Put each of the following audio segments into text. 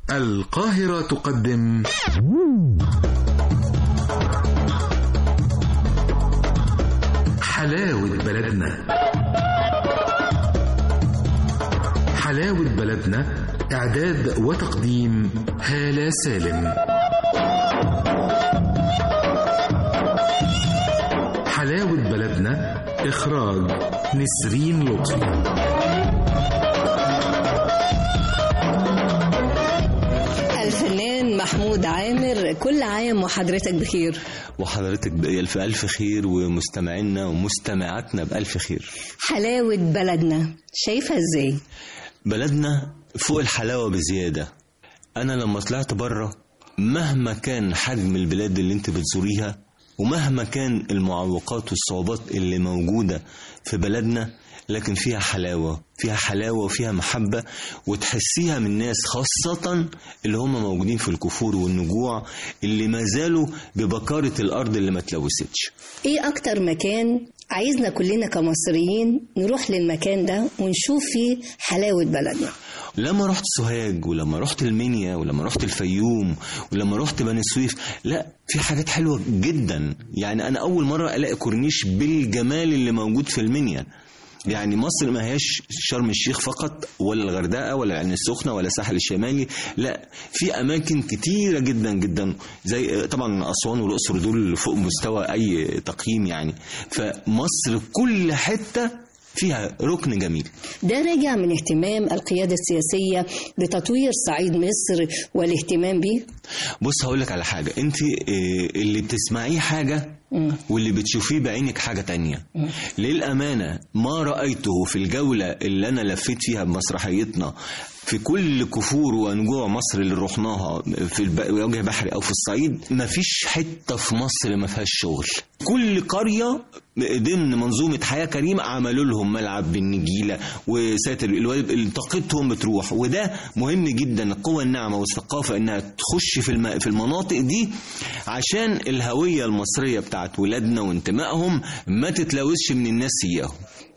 القاهرة تقدم حلاوة بلدنا حلاوة بلدنا إعداد وتقديم هالة سالم حلاوة بلدنا إخراج نسرين لطفي الفنان محمود عامر كل عام وحضرتك بخير وحضرتك بألف ألف خير ومستمعينا ومستمعاتنا بألف خير حلاوة بلدنا شايفها ازاي؟ بلدنا فوق الحلاوة بزيادة أنا لما طلعت بره مهما كان حجم البلاد اللي انت بتزوريها ومهما كان المعوقات والصعوبات اللي موجودة في بلدنا لكن فيها حلاوة فيها حلاوة وفيها محبة وتحسيها من ناس خاصة اللي هم موجودين في الكفور والنجوع اللي ما زالوا ببكارة الأرض اللي ما تلوثتش ايه اكتر مكان عايزنا كلنا كمصريين نروح للمكان ده ونشوف فيه حلاوة بلدنا لما رحت سوهاج ولما رحت المنيا ولما رحت الفيوم ولما رحت بني سويف لا في حاجات حلوة جدا يعني أنا أول مرة ألاقي كورنيش بالجمال اللي موجود في المنيا يعني مصر ما هياش شرم الشيخ فقط ولا الغردقه ولا العين السخنه ولا الساحل الشمالي لا في اماكن كتيره جدا جدا زي طبعا اسوان والاقصر دول فوق مستوى اي تقييم يعني فمصر كل حته فيها ركن جميل ده راجع من اهتمام القيادة السياسية لتطوير صعيد مصر والاهتمام بيه بص هقول لك على حاجه انت اللي بتسمعيه حاجه واللي بتشوفيه بعينك حاجة تانية للأمانة ما رأيته في الجولة اللي أنا لفيت فيها بمسرحيتنا في كل كفور ونجوع مصر اللي رحناها في الب- وجه بحري او في الصعيد مفيش حته في مصر ما فيهاش شغل كل قريه ضمن منظومه حياه كريمه عملوا لهم ملعب بالنجيله وساتر الواد طاقتهم بتروح وده مهم جدا القوى الناعمه والثقافه انها تخش في الم- في المناطق دي عشان الهويه المصريه بتاعت ولادنا وانتمائهم ما تتلوثش من الناس اياهم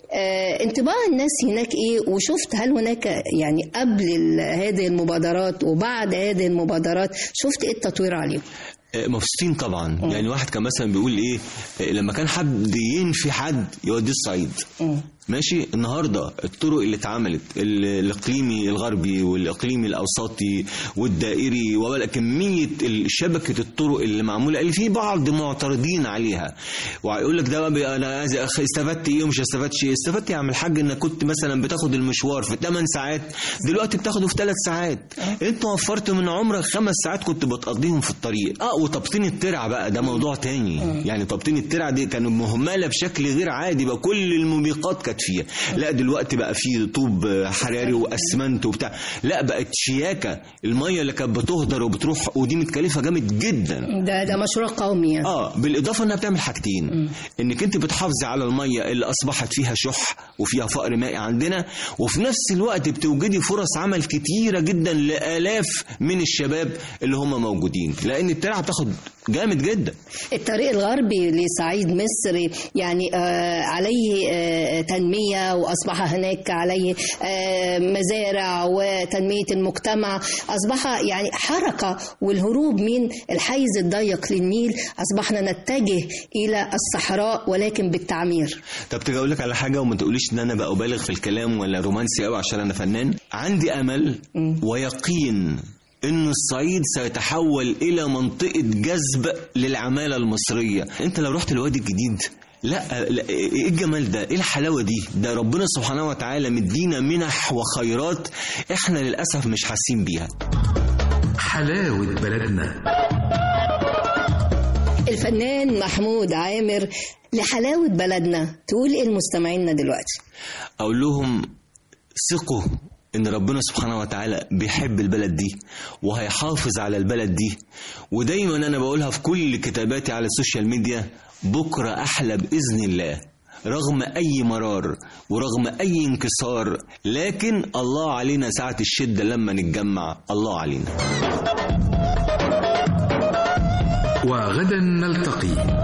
آه، انطباع الناس هناك ايه وشفت هل هناك يعني قبل ال- هذه المبادرات وبعد هذه المبادرات شفت ايه التطوير عليهم آه، مبسوطين طبعا يعني واحد كان مثلا بيقول ايه آه، لما كان حد ينفي حد يوديه الصعيد ماشي النهارده الطرق اللي اتعملت ال- الاقليمي الغربي والاقليمي الاوسطي والدائري ولا كميه ال- شبكه الطرق اللي معموله اللي في بعض معترضين عليها ويقول لك ده بقى انا عايز أخ- استفدت ايه ومش استفدتش ايه استفدت يا عم الحاج انك كنت مثلا بتاخد المشوار في 8 ساعات دلوقتي بتاخده في 3 ساعات انت وفرت من عمرك خمس ساعات كنت بتقضيهم في الطريق اه وتبطين الترع بقى ده موضوع تاني يعني تبطين الترع دي كانوا مهمله بشكل غير عادي بقى كل الموبقات كانت فيها لا دلوقتي بقى في طوب حراري واسمنت وبتاع لا بقت شياكه الميه اللي كانت بتهدر وبتروح ودي متكلفه جامد جدا ده ده مشروع قومي يعني اه بالاضافه انها بتعمل حاجتين انك انت بتحافظي على الميه اللي اصبحت فيها شح وفيها فقر مائي عندنا وفي نفس الوقت بتوجدي فرص عمل كتيره جدا لالاف من الشباب اللي هم موجودين لان الترعه بتاخد جامد جدا الطريق الغربي لصعيد مصر يعني آه عليه آه تنمية وأصبح هناك عليه آه مزارع وتنمية المجتمع أصبح يعني حركة والهروب من الحيز الضيق للنيل أصبحنا نتجه إلى الصحراء ولكن بالتعمير طب تيجي اقول لك على حاجه وما تقوليش ان انا بقى ابالغ في الكلام ولا رومانسي قوي عشان انا فنان عندي امل ويقين ان الصعيد سيتحول الى منطقه جذب للعماله المصريه انت لو رحت الوادي الجديد لا, لا ايه الجمال ده ايه الحلاوه دي ده ربنا سبحانه وتعالى مدينا منح وخيرات احنا للاسف مش حاسين بيها حلاوة بلدنا الفنان محمود عامر لحلاوة بلدنا تقول إيه لمستمعينا دلوقتي اقول لهم ثقوا ان ربنا سبحانه وتعالى بيحب البلد دي وهيحافظ على البلد دي ودايما انا بقولها في كل كتاباتي على السوشيال ميديا بكره احلى باذن الله رغم اي مرار ورغم اي انكسار لكن الله علينا ساعه الشده لما نتجمع الله علينا وغدا نلتقي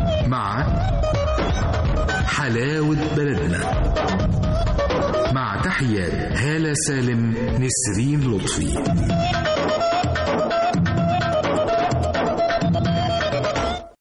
مع حلاوة بلدنا مع تحت مع تحيات هالة سالم نسرين لطفي